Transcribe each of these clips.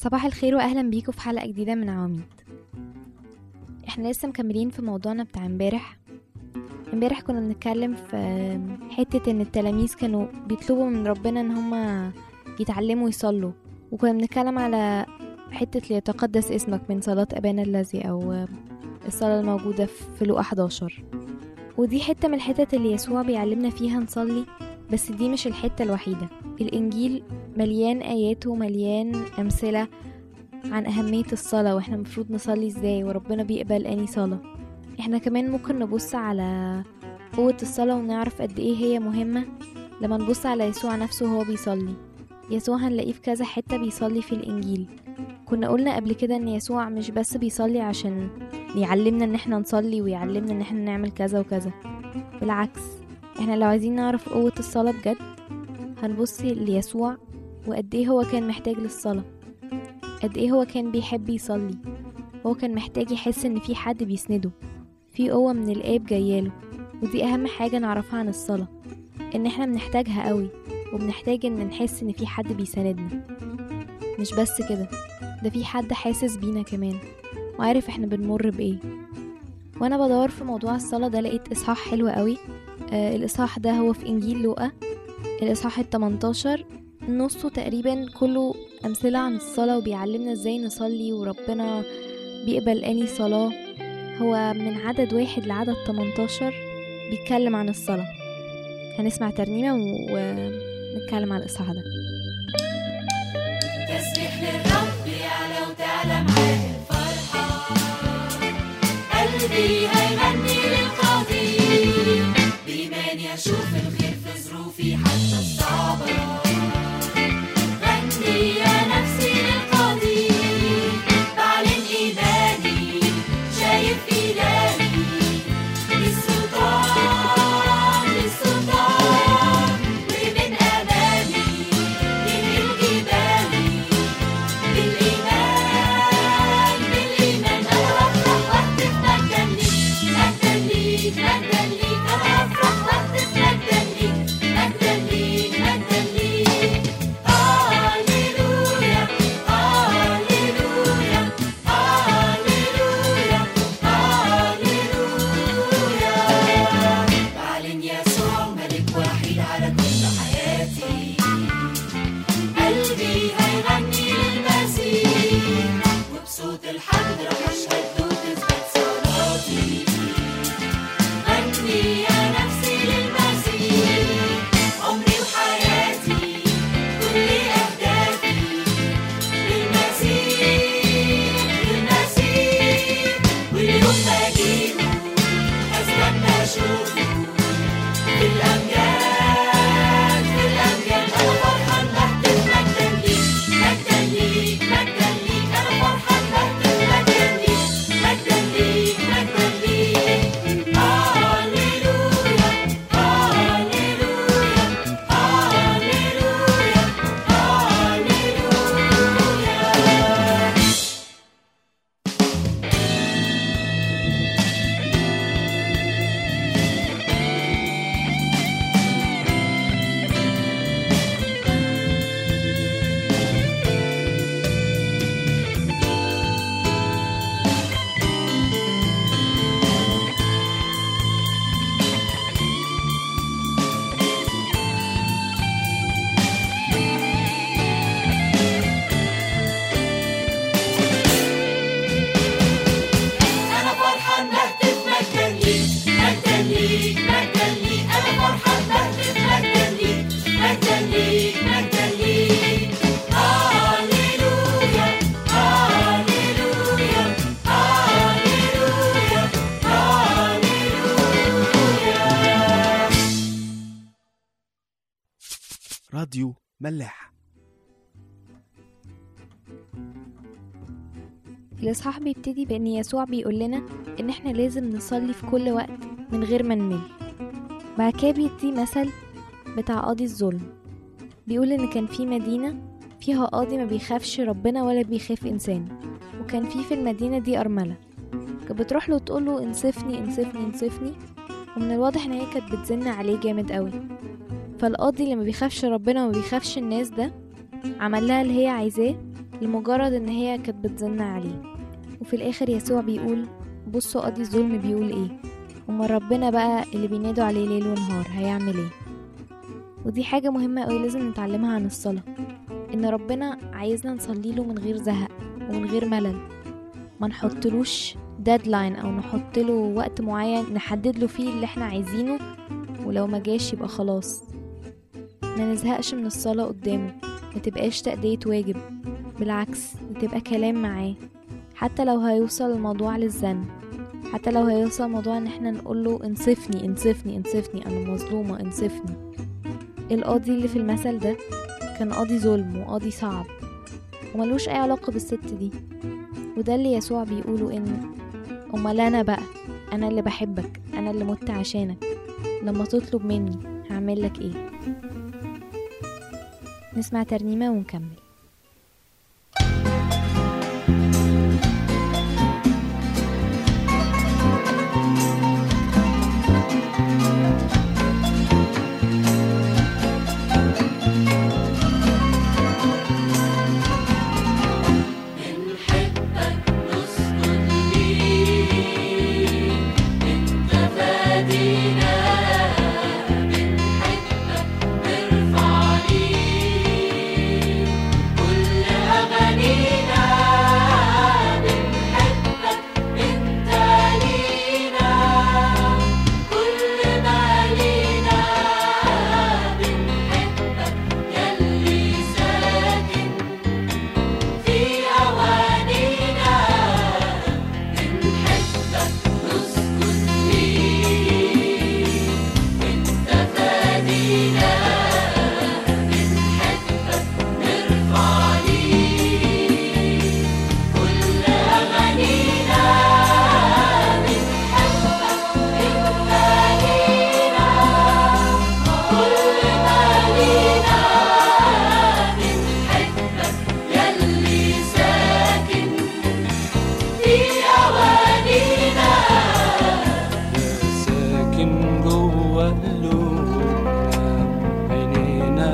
صباح الخير واهلا بيكم في حلقه جديده من عواميد احنا لسه مكملين في موضوعنا بتاع امبارح امبارح كنا بنتكلم في حته ان التلاميذ كانوا بيطلبوا من ربنا ان هما يتعلموا يصلوا وكنا بنتكلم على حته ليتقدس اسمك من صلاه ابانا الذي او الصلاه الموجوده في لوقا 11 ودي حته من الحتت اللي يسوع بيعلمنا فيها نصلي بس دي مش الحته الوحيده الانجيل مليان ايات ومليان امثله عن اهميه الصلاه واحنا المفروض نصلي ازاي وربنا بيقبل اني صلاه احنا كمان ممكن نبص على قوه الصلاه ونعرف قد ايه هي مهمه لما نبص على يسوع نفسه وهو بيصلي يسوع هنلاقيه في كذا حته بيصلي في الانجيل كنا قلنا قبل كده ان يسوع مش بس بيصلي عشان يعلمنا ان احنا نصلي ويعلمنا ان احنا نعمل كذا وكذا بالعكس احنا لو عايزين نعرف قوه الصلاه بجد هنبص ليسوع وقد ايه هو كان محتاج للصلاة قد ايه هو كان بيحب يصلي هو كان محتاج يحس ان في حد بيسنده في قوة من الآب جاياله ودي أهم حاجة نعرفها عن الصلاة إن احنا بنحتاجها قوي وبنحتاج إن نحس إن في حد بيساندنا مش بس كده ده في حد حاسس بينا كمان وعارف احنا بنمر بإيه وأنا بدور في موضوع الصلاة ده لقيت إصحاح حلو قوي آه الإصحاح ده هو في إنجيل لوقا الإصحاح التمنتاشر نصه تقريبا كله أمثلة عن الصلاة وبيعلمنا ازاي نصلي وربنا بيقبل أني صلاة هو من عدد واحد لعدد تمنتاشر بيتكلم عن الصلاة هنسمع ترنيمة ونتكلم على الإصحاح ده تسبح للرب يعلى وتعلى معاه الفرحة قلبي هيغني للقدير بإيمان يشوف الخير في ظروفي حتى الصعبة غني يا نفسي للقدير بعلن إيماني شايف إلهي للسلطان للسلطان ومن أمامي ينقل جبالي بالإيمان بالإيمان أنا بفرح وأهتف مجدا ليك مجدا ليك مجدا ليك أنا بفرح وأهتف مجدا ليك مجدا ليك مجدا ليك هاليلويا هاليلويا هاليلويا هاليلويا بعلن يسوع ملك وحيد على كل حياتي قلبي هيغني للمسيح وبصوت الحمد رح اشهد له تثبت صلاتي غني يا نفسي للمسيح عمري وحياتي كل اهدافي للمسيح للمسيح واليوم بجيبه استنى اشوفه في الامجاد في الامجاد انا فرحان بهتف مجدا ليك مجدا ليك مجدا ليك انا فرحان بهتف مجدا ليك مجدا ليك مجدا ليك هاليلويا هاليلويا هاليلويا هاليلويا أنا فرحان بهتف مجدا ليك مجدا ليك مجدا ليك أنا فرحان بهتف مجدا ليك مجدا ليك مجدا ليك هاليلويا هاليلويا هاليلويا هاليلويا راديو ملاح الإصحاح بيبتدي بإن يسوع بيقول لنا إن إحنا لازم نصلي في كل وقت من غير ما نمل بعد كده بيدي مثل بتاع قاضي الظلم بيقول إن كان في مدينة فيها قاضي ما بيخافش ربنا ولا بيخاف إنسان وكان في في المدينة دي أرملة كانت بتروح له تقول له انصفني انصفني انصفني ومن الواضح إن هي كانت بتزن عليه جامد قوي فالقاضي اللي ما بيخافش ربنا وما بيخافش الناس ده عمل لها اللي هي عايزاه لمجرد ان هي كانت بتزن عليه وفي الاخر يسوع بيقول بصوا قاضي الظلم بيقول ايه هما ربنا بقى اللي بينادوا عليه ليل ونهار هيعمل ايه ودي حاجة مهمة قوي لازم نتعلمها عن الصلاة ان ربنا عايزنا نصلي له من غير زهق ومن غير ملل ما نحطلوش ديدلاين او نحط له وقت معين نحدد له فيه اللي احنا عايزينه ولو ما جاش يبقى خلاص ما نزهقش من الصلاة قدامه ما تبقاش تأدية واجب بالعكس دي تبقى كلام معاه حتى لو هيوصل الموضوع للزن حتى لو هيوصل الموضوع ان احنا نقوله انصفني انصفني انصفني انا مظلومة انصفني القاضي اللي في المثل ده كان قاضي ظلم وقاضي صعب وملوش اي علاقة بالست دي وده اللي يسوع بيقوله ان امال انا بقى انا اللي بحبك انا اللي مت عشانك لما تطلب مني هعمل لك ايه نسمع ترنيمة ونكمل بنحبك نسجد ليك انت فادينا بنحبك نرفع ليك كل اغانينا بنحبك انت لينا كل ما لينا بنحبك يلي ساكن في أوانينا بنحبك نسكن ليك أنت فادينا بنحبك نرفع ليك كل أغانينا بنحبك أنت لينا كل ما لينا بنحبك يلي ساكن في أوانينا ساكن جوه قلوبنا عينينا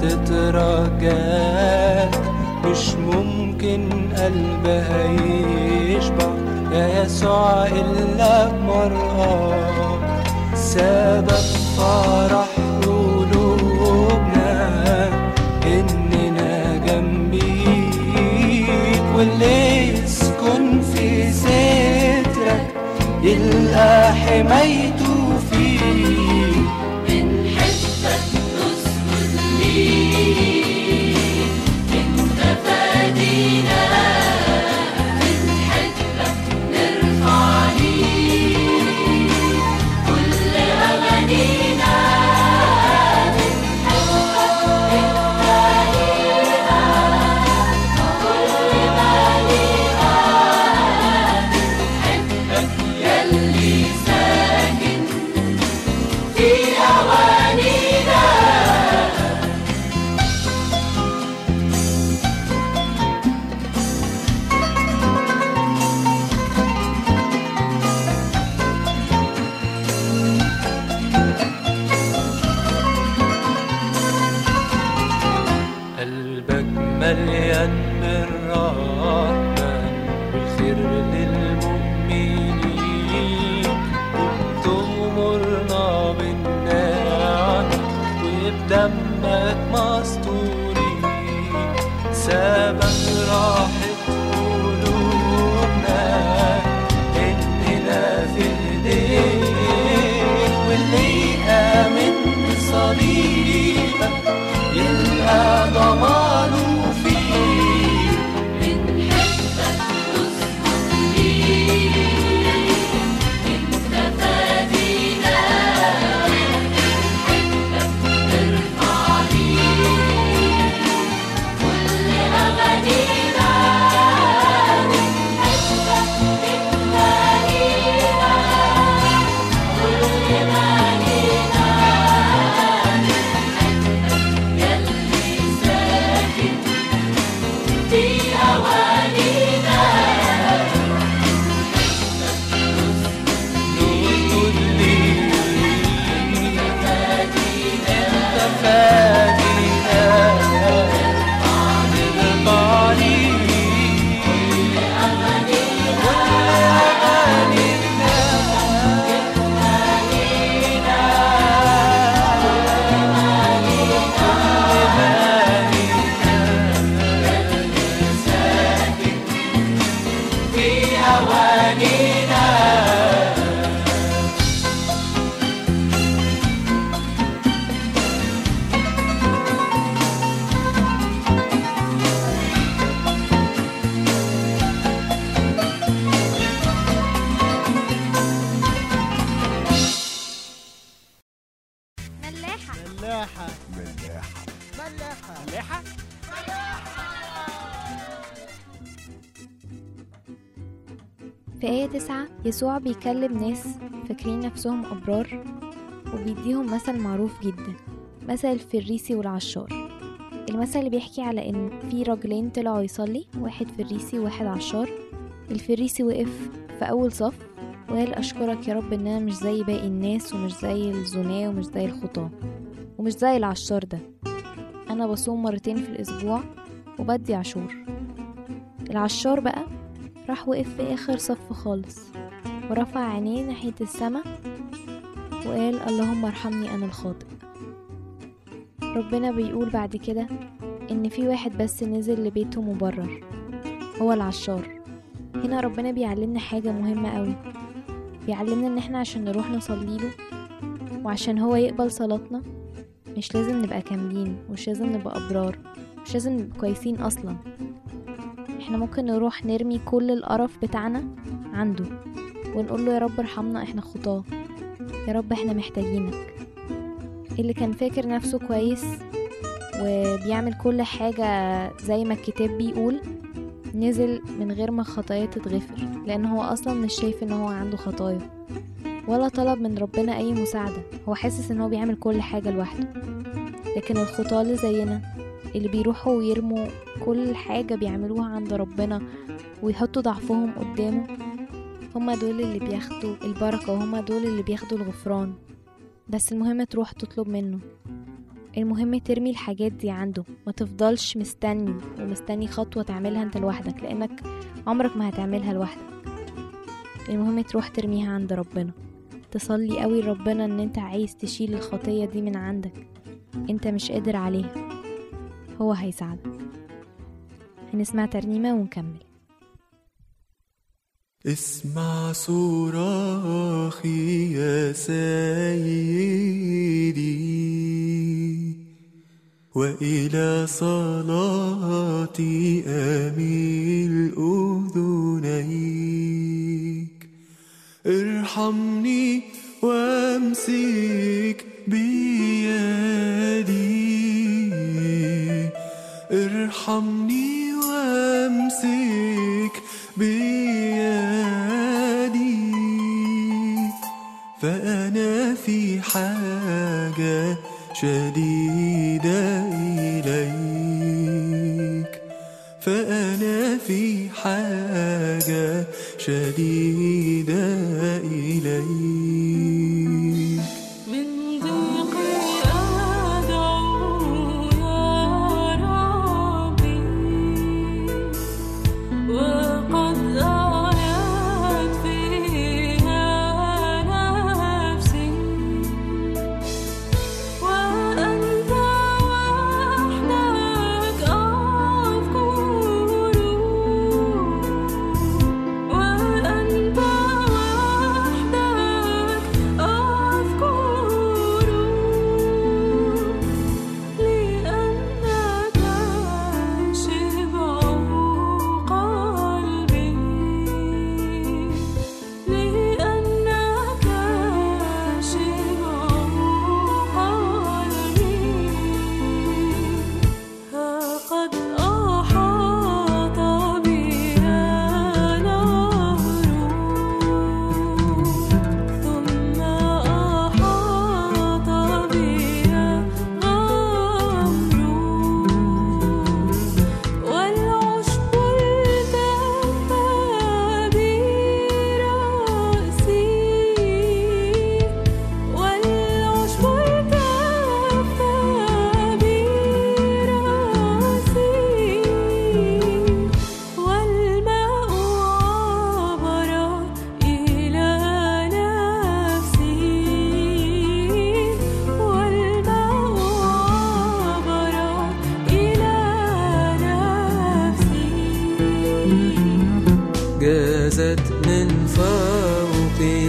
بتترجاك مش ممكن قلبها يشبع يا يسوع إلا بمرآك سبب فرح قلوبنا إننا جنبيك واللي يسكن في سترك يلقى حمايته فيك بنحبك نسجد ليك انت فادينا بنحبك نرفع ليك كل اغانينا بنحبك انت لينا كل ما لينا بنحبك يلي ساكن في آية تسعة يسوع بيكلم ناس فاكرين نفسهم أبرار وبيديهم مثل معروف جدا مثل الفريسي والعشار المثل اللي بيحكي على إن في راجلين طلعوا يصلي واحد فريسي وواحد عشار الفريسي وقف في أول صف وقال أشكرك يا رب إن أنا مش زي باقي الناس ومش زي الزناة ومش زي الخطاة ومش زي العشار ده أنا بصوم مرتين في الأسبوع وبدي عشور العشار بقى راح وقف في آخر صف خالص ورفع عينيه ناحية السما وقال اللهم ارحمني أنا الخاطئ ربنا بيقول بعد كده إن في واحد بس نزل لبيته مبرر هو العشار هنا ربنا بيعلمنا حاجة مهمة قوي بيعلمنا إن احنا عشان نروح نصلي له وعشان هو يقبل صلاتنا مش لازم نبقى كاملين مش لازم نبقى أبرار مش لازم نبقى كويسين أصلا احنا ممكن نروح نرمي كل القرف بتاعنا عنده ونقول له يا رب ارحمنا احنا خطاه يا رب احنا محتاجينك اللي كان فاكر نفسه كويس وبيعمل كل حاجة زي ما الكتاب بيقول نزل من غير ما خطاياه تتغفر لأن هو أصلا مش شايف إن هو عنده خطايا ولا طلب من ربنا أي مساعدة هو حاسس إن هو بيعمل كل حاجة لوحده لكن الخطاة اللي زينا اللي بيروحوا ويرموا كل حاجة بيعملوها عند ربنا ويحطوا ضعفهم قدامه هما دول اللي بياخدوا البركة وهما دول اللي بياخدوا الغفران بس المهم تروح تطلب منه المهم ترمي الحاجات دي عنده ما تفضلش مستني ومستني خطوة تعملها انت لوحدك لانك عمرك ما هتعملها لوحدك المهم تروح ترميها عند ربنا تصلي قوي لربنا ان انت عايز تشيل الخطية دي من عندك انت مش قادر عليها هو هيساعدك هنسمع ترنيمة ونكمل اسمع صراخي يا سيدي وإلى صلاتي أميل أذنيك ارحمني وامسك بيدي ارحمني وامسك بيدي فأنا في حاجة شديدة إليك فأنا في حاجة شديدة إليك من ضيقي أدعو يا ربي وقد أعيت فيها نفسي وأنت وحدك أذكر وأنت وحدك أذكر لأنك شبع قلبي لأنك شبع قلبي ها قد أحاط بي نهر ثم أحاط بي غمر والعشب التف برأسي والعشب التف برأسي والماء عبر إلى نفسي والماء عبر إلى نفسي جازت من فوقي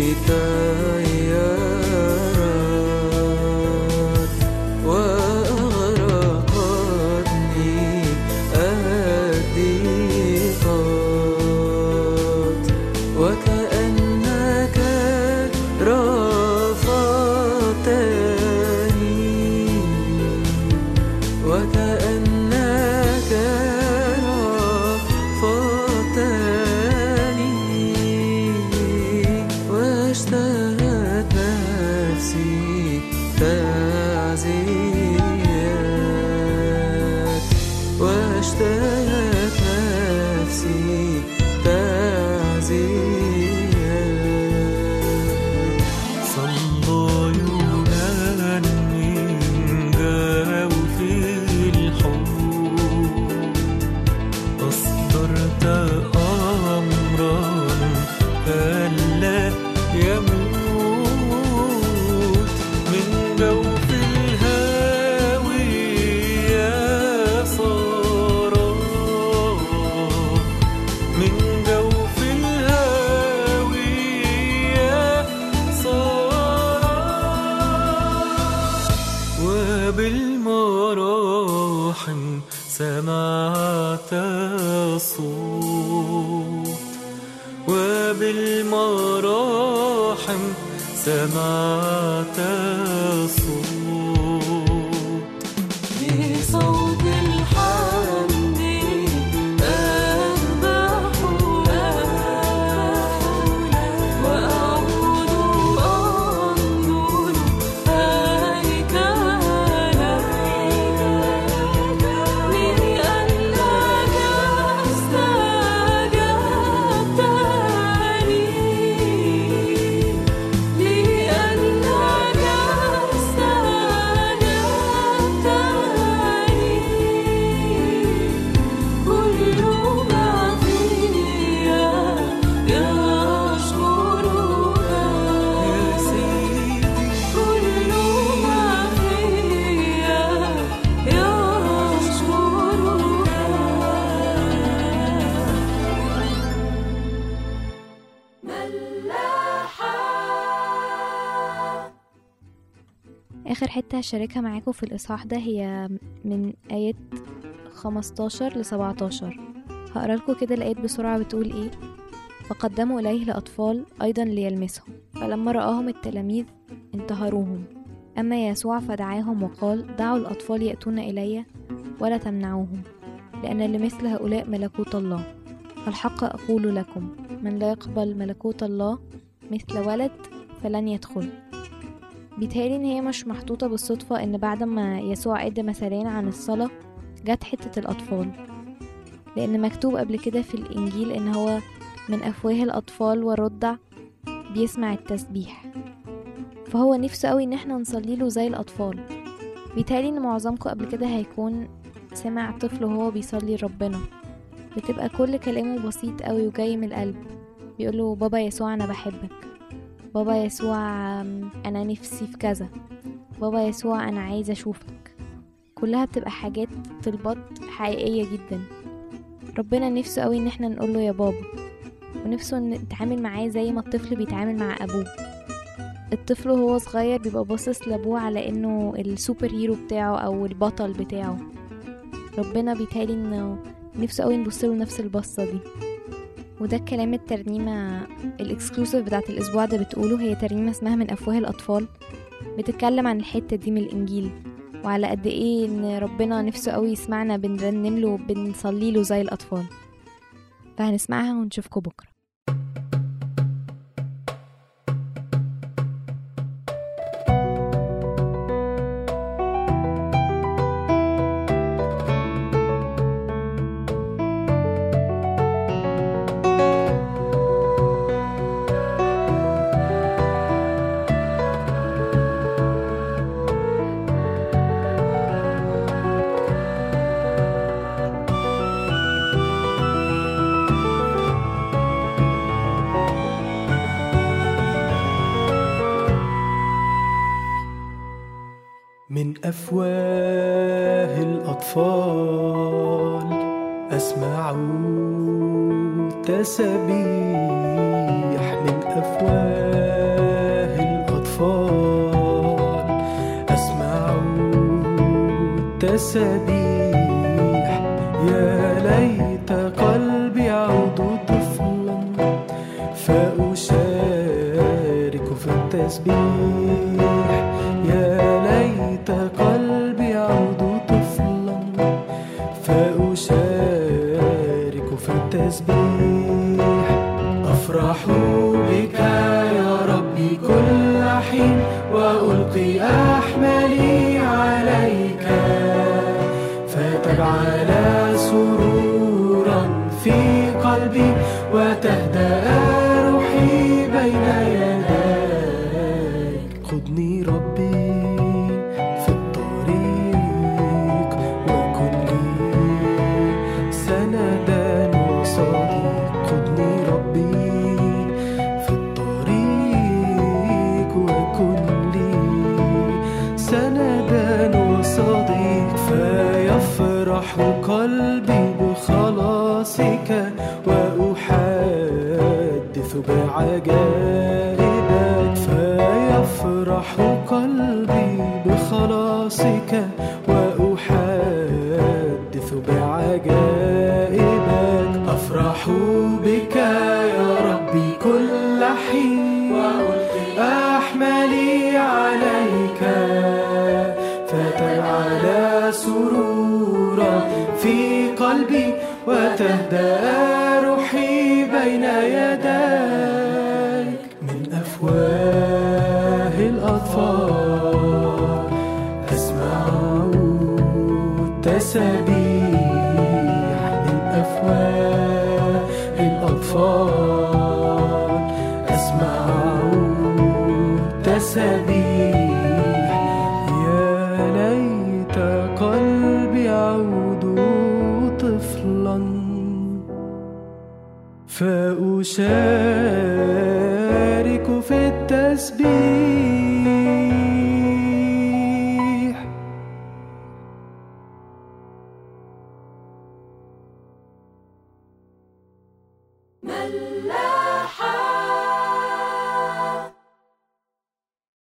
التيارات وأغرقتني الضيقات وكأنك رفضتني وكأنك رفضتني نفسي تعزية صلى يوناني جاو في الحب أصدرت أمرا ألا يموت من جوف الهاوية صار من جوف الهاوية صار وبالمراحم سمعت الصوت وبالمراحم سمعت الصوت بصوت الحمد أذبح وأعود أنظر هيكلك لأنك استجبتني لأنك استجبتني كل ما فيا يشكرك يا سيدي كل ما فيا يشكرك آخر حتة هشاركها معاكم في الإصحاح ده هي من آيات 15 ل 17 هقرا لكم كده الآيات بسرعة بتقول إيه فقدموا إليه لأطفال أيضا ليلمسهم فلما رآهم التلاميذ انتهروهم أما يسوع فدعاهم وقال دعوا الأطفال يأتون إلي ولا تمنعوهم لأن لمثل هؤلاء ملكوت الله الحق أقول لكم من لا يقبل ملكوت الله مثل ولد فلن يدخل بيتهيألي إن هي مش محطوطة بالصدفة إن بعد ما يسوع ادى مثالين عن الصلاة جت حتة الأطفال لأن مكتوب قبل كده في الإنجيل إن هو من أفواه الأطفال والرضع بيسمع التسبيح فهو نفسه قوي إن احنا نصلي له زي الأطفال بيتهيألي إن معظمكم قبل كده هيكون سمع طفل وهو بيصلي لربنا بتبقى كل كلامه بسيط قوي وجاي من القلب بيقوله بابا يسوع أنا بحبك بابا يسوع أم، أنا نفسي في كذا بابا يسوع أنا عايزة أشوفك كلها بتبقى حاجات طلبات حقيقية جدا ربنا نفسه قوي إن احنا نقوله يا بابا ونفسه إن نتعامل معاه زي ما الطفل بيتعامل مع أبوه الطفل وهو صغير بيبقى باصص لأبوه على إنه السوبر هيرو بتاعه أو البطل بتاعه ربنا بيتهيألي إنه نفسه قوي نبصله نفس البصة دي وده كلام الترنيمة الاكسكلوسيف بتاعت الأسبوع ده بتقوله هي ترنيمة اسمها من أفواه الأطفال بتتكلم عن الحتة دي من الإنجيل وعلى قد إيه إن ربنا نفسه قوي يسمعنا بنرنم له وبنصلي له زي الأطفال فهنسمعها ونشوفكم بكرة من أفواه الأطفال أسمع تسبيح من أفواه الأطفال أسمع تسبيح يا ليت قلبي يعود طفلا فأشارك في التسبيح يا ليت قلبي يعود طفلا فأشارك في التسبيح أفرح بك يا ربي كل حين وألقي أحملي عليك فتجعل سرورا في قلبي وتهدأ روحي بين يديك خذني ربي في الطريق وكن لي سندا وصديق خذني ربي في الطريق وكن لي سندا وصديق فيفرح قلبي بخلاصك وأحدث بعجائبك فيفرح قلبي بخلاصك وأحدث بعجائبك أفرح بك يا ربي كل حين وألقي أحملي عليك فتجعل سرورا في قلبي وتهدأ روحي بين يديك من أفواه الأطفال أسمع التسابيح من أفواه الأطفال أسمع التسابيح يا ليت قلبي يعود طفلا فأشارك في التسبيح